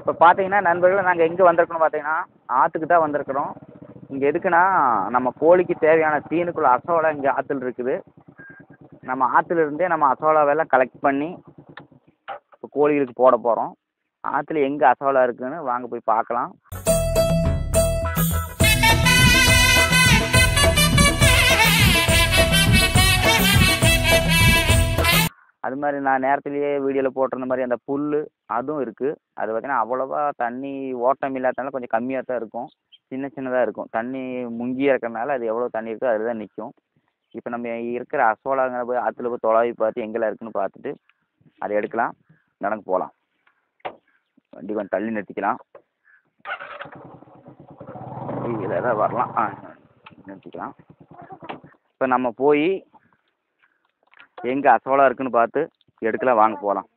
இப்போ பார்த்தீங்கன்னா நண்பர்களே நாங்கள் எங்கே வந்திருக்கோம்னு பார்த்தீங்கன்னா ஆற்றுக்கு தான் வந்திருக்கிறோம் இங்கே எதுக்குன்னா நம்ம கோழிக்கு தேவையான தீனுக்குள்ள அசோலா இங்கே ஆற்றுல இருக்குது நம்ம ஆற்றுல இருந்தே நம்ம அசோலாவெல்லாம் கலெக்ட் பண்ணி இப்போ கோழிகளுக்கு போட போகிறோம் ஆற்றுல எங்கே அசோலா இருக்குன்னு வாங்க போய் பார்க்கலாம் அது மாதிரி நான் நேரத்துலேயே வீடியோவில் போட்டிருந்த மாதிரி அந்த புல் அதுவும் இருக்குது அது பார்த்தீங்கன்னா அவ்வளோவா தண்ணி ஓட்டம் இல்லாதனால கொஞ்சம் கம்மியாக தான் இருக்கும் சின்ன சின்னதாக இருக்கும் தண்ணி முங்கியே இருக்கிறனால அது எவ்வளோ தண்ணி இருக்கோ அதில் தான் நிற்கும் இப்போ நம்ம இருக்கிற அசோலாங்கிற போய் ஆற்றுல போய் தொலாவி பார்த்து எங்கெல்லாம் இருக்குன்னு பார்த்துட்டு அதை எடுக்கலாம் நடந்து போகலாம் வண்டி கொஞ்சம் தள்ளி நிறுத்திக்கலாம் இதில் ஏதாவது வரலாம் ஆ நிறுத்திக்கலாம் இப்போ நம்ம போய் எங்கே அசோலா இருக்குன்னு பார்த்து எடுக்கலாம் வாங்க போகலாம்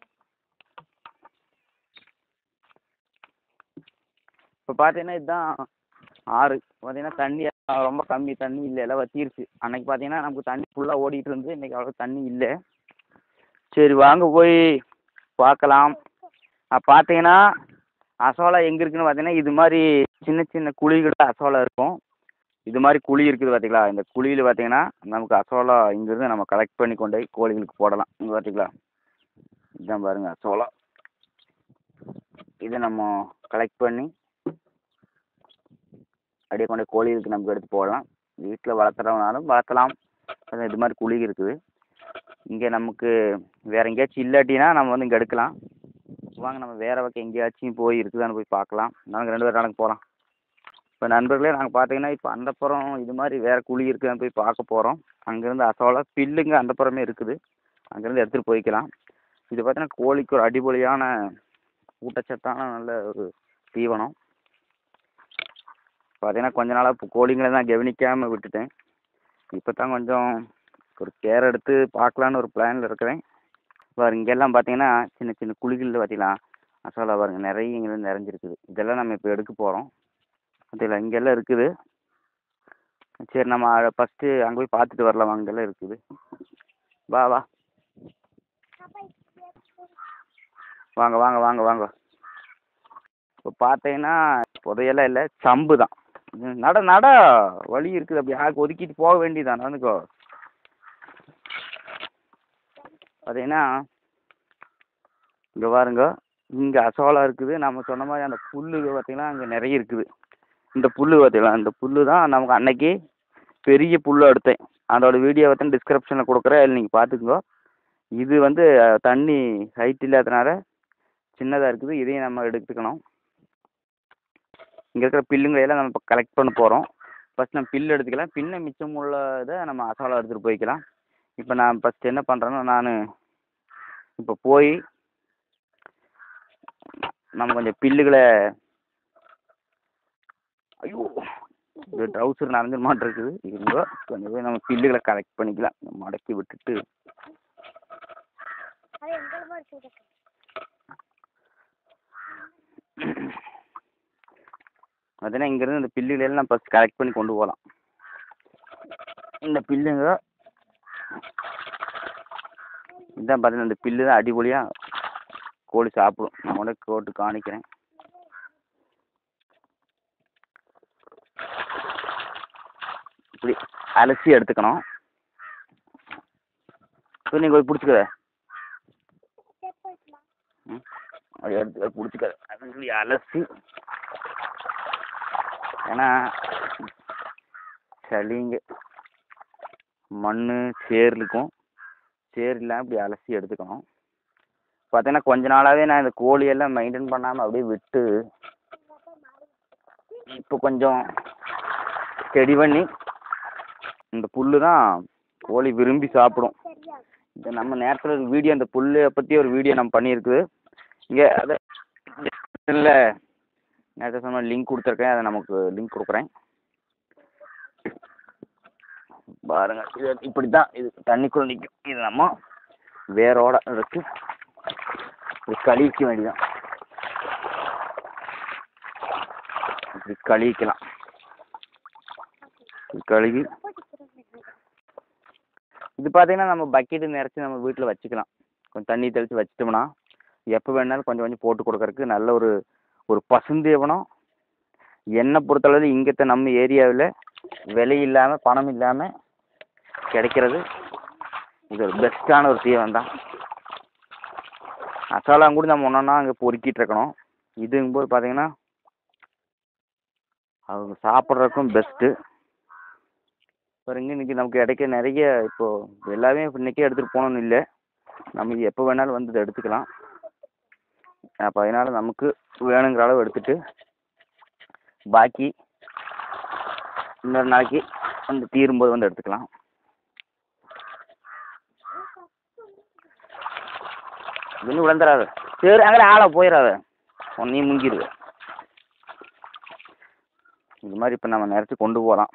இப்போ பார்த்தீங்கன்னா இதுதான் ஆறு பார்த்தீங்கன்னா தண்ணி ரொம்ப கம்மி தண்ணி இல்லை எல்லாம் வத்திருச்சு அன்னைக்கு பார்த்தீங்கன்னா நமக்கு தண்ணி ஃபுல்லாக ஓடிட்டு இருந்தது இன்றைக்கி அவ்வளோ தண்ணி இல்லை சரி வாங்க போய் பார்க்கலாம் பார்த்தீங்கன்னா அசோலா எங்கே இருக்குன்னு பார்த்தீங்கன்னா இது மாதிரி சின்ன சின்ன குழிகள் அசோலா இருக்கும் இது மாதிரி குழி இருக்குது பார்த்தீங்களா இந்த குழியில் பார்த்தீங்கன்னா நமக்கு அசோலா இங்கிருந்து நம்ம கலெக்ட் பண்ணி கொண்டு போய் கோழிகளுக்கு போடலாம் இங்கே பார்த்தீங்களா இதுதான் பாருங்கள் அசோலா இதை நம்ம கலெக்ட் பண்ணி அப்படியே கொண்டு போய் கோழிகளுக்கு நமக்கு எடுத்து போடலாம் வீட்டில் வளர்த்துறவனாலும் வளர்த்தலாம் அது இது மாதிரி குழி இருக்குது இங்கே நமக்கு வேறு எங்கேயாச்சும் இல்லாட்டினா நம்ம வந்து இங்கே எடுக்கலாம் வாங்க நம்ம வேறு பக்கம் எங்கேயாச்சும் போய் இருக்குதான்னு போய் பார்க்கலாம் நாங்கள் ரெண்டு பேரும் நடந்து போகலாம் இப்போ நண்பர்களே நாங்கள் பார்த்தீங்கன்னா இப்போ அந்த புறம் இது மாதிரி வேறு குழி இருக்குதான்னு போய் பார்க்க போகிறோம் அங்கேருந்து அசோலா பில்லுங்க அந்த புறமே இருக்குது அங்கேருந்து எடுத்துகிட்டு போய்க்கலாம் இது பார்த்தீங்கன்னா கோழிக்கு ஒரு அடிப்பொலியான ஊட்டச்சத்தான நல்ல ஒரு தீவனம் பார்த்தீங்கன்னா கொஞ்ச நாளாக இப்போ கோழிங்களை தான் கவனிக்காமல் விட்டுட்டேன் இப்போ தான் கொஞ்சம் ஒரு கேர் எடுத்து பார்க்கலான்னு ஒரு பிளானில் இருக்கிறேன் பாரு இங்கெல்லாம் பார்த்தீங்கன்னா சின்ன சின்ன குழிகளில் பார்த்தீங்களா அசோலா பாருங்க நிறைய இங்கே நிறைஞ்சிருக்குது இதெல்லாம் நம்ம இப்போ எடுக்க போகிறோம் பார்த்தீங்களா இங்கெல்லாம் இருக்குது சரி நம்ம ஃபஸ்ட்டு அங்கே போய் பார்த்துட்டு வரலாம் அங்கெல்லாம் இருக்குது வா வா வாங்க வாங்க வாங்க வாங்க இப்போ பார்த்தீங்கன்னா புதையெல்லாம் இல்லை சம்பு தான் ம், நட நட வழி இருக்குது அப்படி யாருக்கு ஒதுக்கிட்டு போக வேண்டியதான் நடந்துக்கோ பார்த்தீங்கன்னா இங்கே பாருங்க இங்கே அசோலா இருக்குது நம்ம சொன்ன மாதிரி அந்த புல்லு பார்த்தீங்கன்னா அங்கே நிறைய இருக்குது இந்த புல்லு பார்த்தீங்களா இந்த புல்லு தான் நமக்கு அன்னைக்கு பெரிய புல்லு எடுத்தேன் அதோட வீடியோ வந்து டிஸ்கிரிப்ஷனில் கொடுக்குறேன் அதில் நீங்கள் பார்த்துக்கோ இது வந்து அஹ், தண்ணி ஹைட் இல்லாதனால சின்னதாக இருக்குது இதையும் நம்ம எடுத்துக்கணும் இங்கே இருக்கிற பில்லுங்களை எல்லாம் நம்ம இப்போ கலெக்ட் பண்ண போகிறோம் ஃபஸ்ட் நம்ம பில்லு எடுத்துக்கலாம் பின்ன மிச்சம் உள்ள இதை நம்ம அசோலா எடுத்துகிட்டு போய்க்கலாம் இப்போ நான் ஃபஸ்ட் என்ன பண்ணுறேன்னா நான் இப்போ போய் நம்ம கொஞ்சம் பில்லுகளை ஐயோ இது ட்ரௌசர் நனைஞ்ச மாட்டு இருக்குது இருங்க கொஞ்சம் போய் நம்ம பில்லுகளை கலெக்ட் பண்ணிக்கலாம் மடக்கி விட்டுட்டு அது எங்களுமா இருக்குது பார்த்தீங்கன்னா இங்கேருந்து இந்த பில்லுகளை எல்லாம் நம்ம ஃபஸ்ட் கலெக்ட் பண்ணி கொண்டு போகலாம் இந்த பில்லுங்க இதான் பார்த்தீங்கன்னா இந்த பில்லு தான் அடிப்பொலியாக கோழி சாப்பிடும் நான் கூட போட்டு காணிக்கிறேன் இப்படி அலசி எடுத்துக்கணும் இப்போ நீங்கள் போய் பிடிச்சிக்கத ஸ்டெப் வைக்கலாம் ம் அப்படி எடுத்து பிடிச்சிக்கத அப்படின்னு சொல்லி அலசி ஏன்னா சளிங்க மண் சேர் இருக்கும் சேர் இல்லாமல் இப்படி அலசி எடுத்துக்கணும் பார்த்தீங்கன்னா கொஞ்ச நாளாகவே நான் இந்த கோழியெல்லாம் மெயின்டைன் பண்ணாமல் அப்படியே விட்டு இப்போ கொஞ்சம் ஸ்டெடி பண்ணி இந்த புல்லு தான் கோழி விரும்பி சாப்பிடும் சரியா இந்த நம்ம நேரத்தில் ஒரு வீடியோ அந்த புல்லை பற்றி ஒரு வீடியோ நம்ம பண்ணியிருக்குது இங்கே அதை இல்லை நேரத்தை சொன்ன லிங்க் கொடுத்துருக்கேன் அதை நமக்கு லிங்க் கொடுக்குறேன் பாருங்க இது இப்படி தான் இது தண்ணிக்குள்ள நிற்கும் இது நம்ம வேரோட எடுத்து இது கழிக்க வேண்டியதான் இப்படி கழிக்கலாம் இப்படி கழுவி இது பார்த்தீங்கன்னா நம்ம பக்கெட்டு நிறச்சி நம்ம வீட்டில் வச்சுக்கலாம் கொஞ்சம் தண்ணி தெளித்து வச்சிட்டோம்னா எப்போ வேணாலும் கொஞ்சம் கொஞ்சம் போட்டு கொடுக்கறதுக்கு நல்ல ஒரு ஒரு பசுந்தீவனம் என்னை பொறுத்தளவு இங்கத்த நம்ம ஏரியாவில் விலை இல்லாமல் பணம் இல்லாமல் கிடைக்கிறது இது ஒரு பெஸ்ட்டான ஒரு தீவனம் தான் அசாலாம் கூட நம்ம ஒன்றா அங்கே பொறுக்கிட்டு இருக்கணும் இதுங்கும்போது பார்த்தீங்கன்னா அவங்க சாப்பிட்றதுக்கும் பெஸ்ட்டு பாருங்க இன்னைக்கு நமக்கு கிடைக்க நிறைய இப்போது எல்லாமே இன்னைக்கே எடுத்துகிட்டு போகணும்னு இல்லை நம்ம இது எப்போ வேணாலும் வந்து இதை எடுத்துக்கலாம் அப்போ அதனால் நமக்கு வேணுங்கிற அளவு எடுத்துட்டு பாக்கி இன்னொரு நாளைக்கு வந்து தீரும்போது வந்து எடுத்துக்கலாம் இன்னும் விழுந்துடாத சரி அங்கே ஆளை போயிடாத நீ முங்கிடுவ இது மாதிரி இப்போ நம்ம நிறச்சி கொண்டு போகலாம்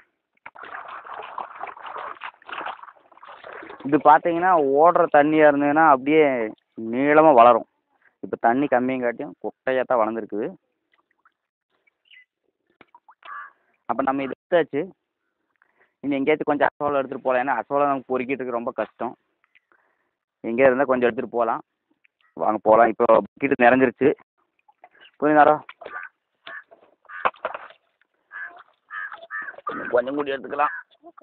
இது பார்த்தீங்கன்னா ஓடுற தண்ணியாக இருந்ததுன்னா அப்படியே நீளமாக வளரும் இப்போ தண்ணி கம்மியங்காட்டியும் குட்டையாக தான் வளர்ந்துருக்குது அப்போ நம்ம இது எடுத்தாச்சு இனி எங்கேயாச்சும் கொஞ்சம் அசோலா எடுத்துகிட்டு போகலாம் ஏன்னா அசோலா நமக்கு பொறுக்கிட்டு ரொம்ப கஷ்டம் எங்கே இருந்தால் கொஞ்சம் எடுத்துகிட்டு போகலாம் வாங்க போகலாம் இப்போ பக்கெட்டு நிறைஞ்சிருச்சு கொஞ்ச நேரம் இன்னும் கொஞ்சம் கூடி எடுத்துக்கலாம்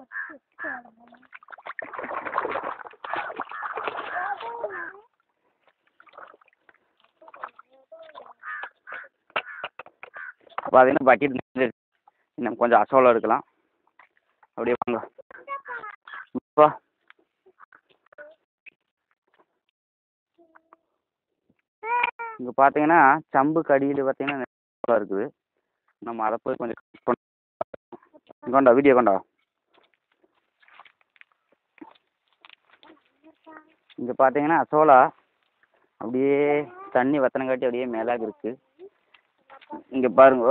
பார்த்தீங்கன்னா பக்கெட் நிறைஞ்சிருச்சு இன்னும் கொஞ்சம் அசோலா எடுக்கலாம் அப்படியே வாங்க இப்போ இங்கே பார்த்தீங்கன்னா சம்புக்கு அடியில் பார்த்தீங்கன்னா நிறைய அசோலா இருக்குது நம்ம அதை போய் கொஞ்சம் cut பண்ண- கொண்டா வீடியோ கொண்டா இங்கே பார்த்தீங்கன்னா அசோலா அப்படியே தண்ணி வத்தனங்காட்டி அப்படியே மேலாக இருக்கு இங்கே பாருங்க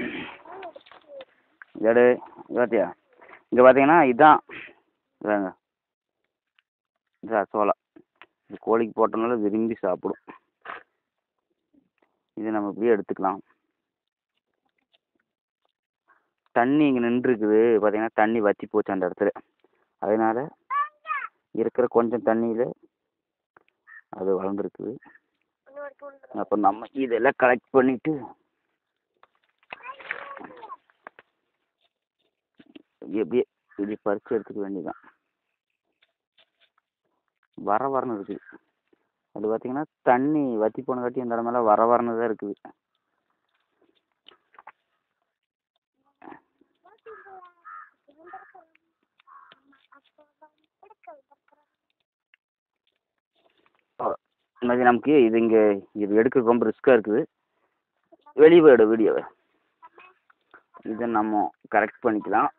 எடு பார்த்தியா இங்கே பார்த்தீங்கன்னா இதுதான் இதாங்க இது அசோலா இது கோழிக்கு போட்டனால விரும்பி சாப்பிடும் இது நம்ம இப்படியே எடுத்துக்கலாம் தண்ணி இங்கே நின்றுருக்குது பார்த்தீங்கன்னா தண்ணி வற்றி போச்சு அந்த இடத்துல அதனால் இருக்கிற கொஞ்சம் தண்ணியில் அது வளர்ந்துருக்குது அப்போ நம்ம இதெல்லாம் கலெக்ட் பண்ணிவிட்டு எப்படியே இப்படி பறித்து எடுத்துக்க வேண்டியதான் வர வரன்னு இருக்குது அது பார்த்தீங்கன்னா தண்ணி வற்றி போனங்காட்டி இந்த இடமெல்லாம் வர வரன்னு தான் இருக்குது இந்த மாதிரி நமக்கு இது இங்கே இது எடுக்க ரொம்ப ரிஸ்க்காக இருக்குது வெளியே போயிடு வீடியோவை இதை நம்ம கரெக்ட் பண்ணிக்கலாம்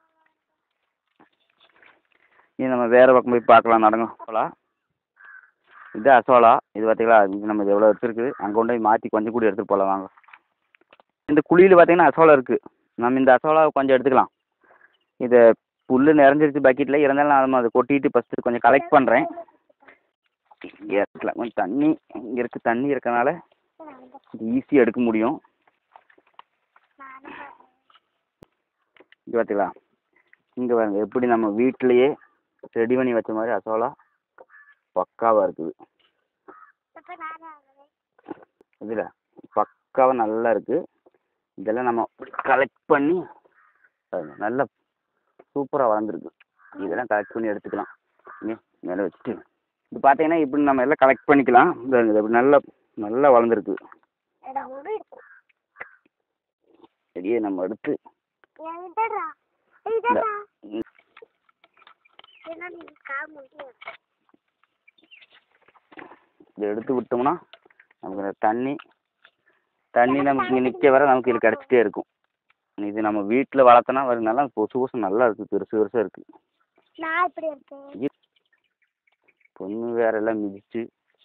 இது நம்ம வேறு பக்கம் போய் பார்க்கலாம் நடங்க போகலாம் இது அசோலா இது பார்த்தீங்களா இது நம்ம இது எவ்வளோ எடுத்துருக்குது அங்கே கொண்டு போய் மாற்றி கொஞ்சம் கூட எடுத்துகிட்டு போகலாம் வாங்க இந்த குழியில் பார்த்தீங்கன்னா அசோலா இருக்குது நம்ம இந்த அசோலாவை கொஞ்சம் எடுத்துக்கலாம் இது புல் நிறைஞ்சிருச்சு பக்கெட்டில் இருந்தாலும் நான் அதை கொட்டிட்டு ஃபஸ்ட்டு கொஞ்சம் கலெக்ட் பண்ணுறேன் இங்கே எடுக்கலாம் கொஞ்சம் தண்ணி இங்கே இருக்குது தண்ணி இருக்கனால இது ஈஸியாக எடுக்க முடியும் இங்கே பார்த்தீங்களா இங்கே பாருங்க எப்படி நம்ம வீட்டிலையே ரெடி பண்ணி வச்ச மாதிரி அசோலா பக்காவாக இருக்குது இதில் பக்காவாக நல்லா இருக்குது இதெல்லாம் நம்ம கலெக்ட் பண்ணி பாருங்க, நல்லா சூப்பராக வளர்ந்துருக்கு இதெல்லாம் கலெக்ட் பண்ணி எடுத்துக்கலாம் இங்கே மேலே வச்சுட்டு இது பார்த்தீங்கன்னா இப்படி நம்ம எல்லாம் கலெக்ட் பண்ணிக்கலாம் இந்த இது அப்படி நல்லா நல்லா வளர்ந்துருக்கு செடியை நம்ம எடுத்து இந்த ம், இதை எடுத்து விட்டோம்னா நமக்கு இந்த தண்ணி தண்ணி நமக்கு இங்கே நிற்க வர நமக்கு இது கிடச்சிட்டே இருக்கும் இது நம்ம வீட்டில் வளர்த்தனா வரும் நல்லா கொசு கொசு நல்லா இருக்குது பெருசு பெருசாக இருக்குது நான் இப்படி இருக்கேன் பொண்ணு வேற எல்லாம் மிதிச்சு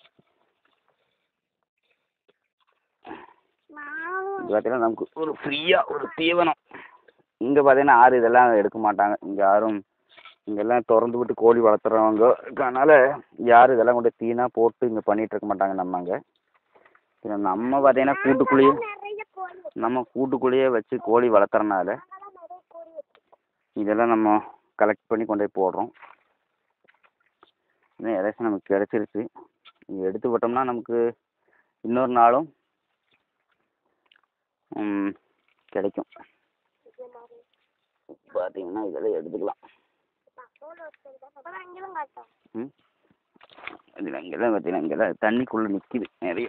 நானும் இது பார்த்தீங்கன்னா நமக்கு ஒரு ஃப்ரீயாக ஒரு தீவனம் இங்கே பார்த்தீங்கன்னா யாரும் இதெல்லாம் எடுக்க மாட்டாங்க இங்கே யாரும் இங்கெல்லாம் திறந்து விட்டு கோழி வளர்த்துறவங்க இருக்கனால யாரும் இதெல்லாம் கொண்டு தீனா போட்டு இங்கே பண்ணிட்டு இருக்க மாட்டாங்க நம்ம அங்கே பின்ன நம்ம பார்த்தீங்கன்னா கூட்டுக்குள்ளேயே நிறைய கோழி நம்ம கூட்டுக்குள்ளேயே வச்சு கோழி வளர்த்துறனால அதனால நிறைய கோழி வச்சு இதெல்லாம் நம்ம கலெக்ட் பண்ணி கொண்டு போய் போடுறோம் இன்னும் ஏதாச்சும் நமக்கு கிடச்சிருச்சு இங்கே எடுத்து விட்டோம்னா நமக்கு இன்னொரு நாளும் ம், கிடைக்கும் இது மாதிரி பார்த்தீங்கன்னா இதெல்லாம் எடுத்துக்கலாம் பக்கோல வச்சிருந்தா அப்புறம் அங்கேயும் காட்டும் ம் இதில் இங்கெல்லாம் பார்த்தீங்கன்னா இங்கெல்லாம் தண்ணிக்குள்ளே நிற்கிது நிறைய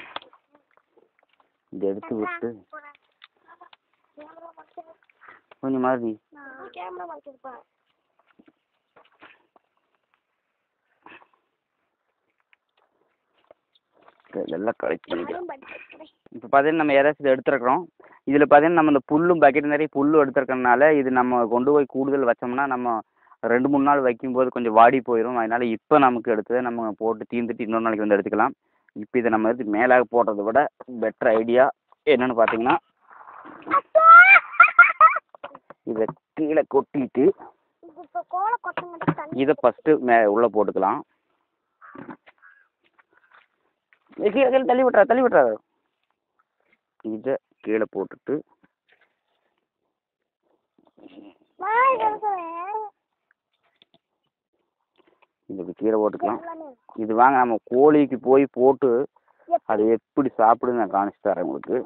இதை எடுத்து விட்டு கேமரா மாட்டிருப்பா கொஞ்சம் மாதிரி கேமரா மாட்டிருப்பா இதெல்லாம் கலெக்ட் பண்ணிக்கலாம் நானும் படிச்சிருக்கிறேன் இப்போ பார்த்தீங்கன்னா நம்ம ஏதாச்சும் இதை எடுத்துருக்குறோம் இதில் பார்த்தீங்கன்னா நம்ம இந்த புல்லும் பக்கெட் நிறைய புல்லு எடுத்துருக்கறனால இது நம்ம கொண்டு போய் கூடுதல் வச்சோம்னா நம்ம ரெண்டு மூணு நாள் வைக்கும்போது கொஞ்சம் வாடி போயிடும் அதனால இப்போ நமக்கு எடுத்ததை நம்ம போட்டு தீர்ந்துட்டு இன்னொரு நாளைக்கு வந்து எடுத்துக்கலாம் இப்போ இதை நம்ம எடுத்து மேலாக போடுறத விட பெட்டர் ஐடியா என்னன்னு பார்த்தீங்கன்னா இதை கீழே கொட்டிட்டு இது இப்போ கோலை கொட்டை தண்ணி இதை ஃபஸ்ட்டு மே உள்ளே போட்டுக்கலாம் ஏய், கீழே கீழே தள்ளி விட்றா தள்ளி விட்றா இதை கீழே போட்டுட்டு நான் இது எடுக்கிறேன் இதுக்கு கீழே போட்டுக்கலாம் எல்லாமே இது வாங்க நம்ம கோழிக்கு போய் போட்டு எப்படி? அது எப்படி சாப்பிடுன்னு நான் காமிச்சு தரேன் உங்களுக்கு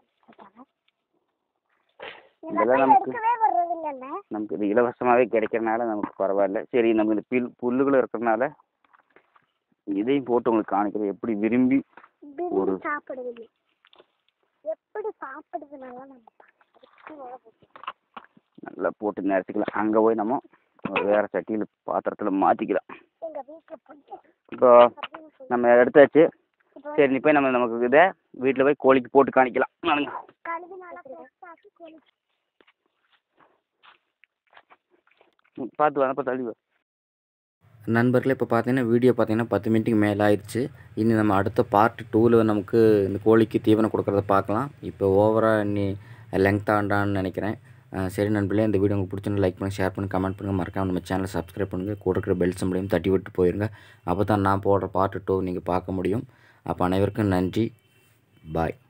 இந்த இதெல்லாம் கையில நமக்கு எடுக்கவே வர்றது இல்லைண்ணே நமக்கு இது இலவசமாகவே கிடைக்கிறனால நமக்கு பரவாயில்ல சரி நமக்கு இந்த பில் புல்லுகளும் இருக்கிறனால இதையும் போட்டு உங்களுக்கு காணிக்கிறது எப்படி விரும்பி விரும்பி ஒரு- சாப்பிடுது எப்படி சாப்பிடுதுனால நம்ம பார்க்கணும். நல்லா போட்டு நிறச்சிக்கலாம் அங்கே போய் நம்ம ஒரு வேறு சட்டியில் பாத்திரத்தில் மாற்றிக்கலாம் எங்க வீட்டுல புட்டு இப்போ அப்படின்னு சொல்லி நம்ம எடுத்தாச்சு இப்போ சரி நீ போய் நம்ம நமக்கு இதை வீட்டில் போய் கோழிக்கு போட்டு காணிக்கலாம் நானுங்க கழுவி நல்லா பெருசாக்கி கோழி ம், பார்த்து வரப்போ தள்ளி வா நண்பர்களே இப்போ பார்த்தீங்கன்னா வீடியோ பார்த்தீங்கன்னா பத்து மினிட்டுக்கு மேலே ஆயிடுச்சு இனி நம்ம அடுத்த பார்ட் டூவில் நமக்கு இந்த கோழிக்கு தீவனம் கொடுக்குறத பார்க்கலாம் இப்போ ஓவராக இன்னி லெங்க் ஆண்டான்னு நினைக்கிறேன் அஹ் சரி நண்பர்களே இந்த வீடியோ உங்களுக்கு பிடிச்சிருந்தா லைக் பண்ணுங்கள் ஷேர் பண்ணுங்கள் கமெண்ட் பண்ணுங்கள் மறக்காம நம்ம சேனலை சப்ஸ்கிரைப் பண்ணுங்கள் கூட இருக்கிற பெல் சிம்பிளையும் தட்டி விட்டு போயிருங்க அப்போ தான் நான் போடுற பார்ட் டூ நீங்கள் பார்க்க முடியும் அப்போ அனைவருக்கும் நன்றி பாய்